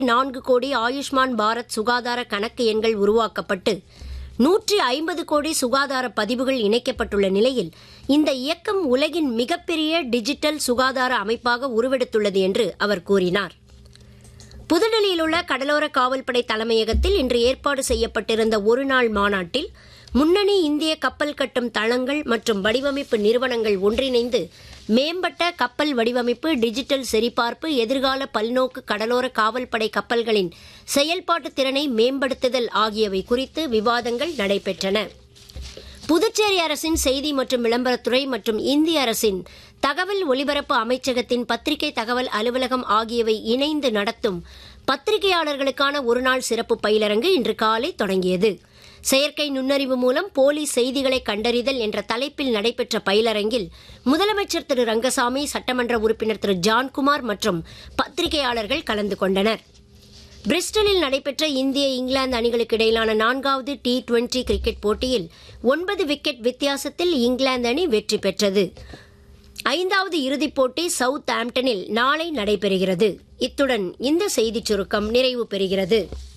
நான்கு கோடி ஆயுஷ்மான் பாரத் சுகாதார கணக்கு எண்கள் உருவாக்கப்பட்டு நூற்றி ஐம்பது கோடி சுகாதார பதிவுகள் இணைக்கப்பட்டுள்ள நிலையில் இந்த இயக்கம் உலகின் மிகப்பெரிய டிஜிட்டல் சுகாதார அமைப்பாக உருவெடுத்துள்ளது என்று அவர் கூறினார் புதுடெல்லியில் உள்ள கடலோர காவல்படை தலைமையகத்தில் இன்று ஏற்பாடு செய்யப்பட்டிருந்த ஒருநாள் மாநாட்டில் முன்னணி இந்திய கப்பல் கட்டும் தளங்கள் மற்றும் வடிவமைப்பு நிறுவனங்கள் ஒன்றிணைந்து மேம்பட்ட கப்பல் வடிவமைப்பு டிஜிட்டல் சரிபார்ப்பு எதிர்கால பல்நோக்கு கடலோர காவல்படை கப்பல்களின் செயல்பாட்டு திறனை மேம்படுத்துதல் ஆகியவை குறித்து விவாதங்கள் நடைபெற்றன புதுச்சேரி அரசின் செய்தி மற்றும் விளம்பரத்துறை மற்றும் இந்திய அரசின் தகவல் ஒலிபரப்பு அமைச்சகத்தின் பத்திரிகை தகவல் அலுவலகம் ஆகியவை இணைந்து நடத்தும் பத்திரிகையாளர்களுக்கான ஒருநாள் சிறப்பு பயிலரங்கு இன்று காலை தொடங்கியது செயற்கை நுண்ணறிவு மூலம் போலி செய்திகளை கண்டறிதல் என்ற தலைப்பில் நடைபெற்ற பயிலரங்கில் முதலமைச்சர் திரு ரங்கசாமி சட்டமன்ற உறுப்பினர் திரு ஜான்குமார் மற்றும் பத்திரிகையாளர்கள் கலந்து கொண்டனர் பிரிஸ்டலில் நடைபெற்ற இந்திய இங்கிலாந்து அணிகளுக்கு இடையிலான நான்காவது டி டுவெண்டி கிரிக்கெட் போட்டியில் ஒன்பது விக்கெட் வித்தியாசத்தில் இங்கிலாந்து அணி வெற்றி பெற்றது ஐந்தாவது இறுதிப் போட்டி சவுத் ஆம்டனில் நாளை நடைபெறுகிறது இத்துடன் இந்த செய்திச் சுருக்கம் நிறைவு பெறுகிறது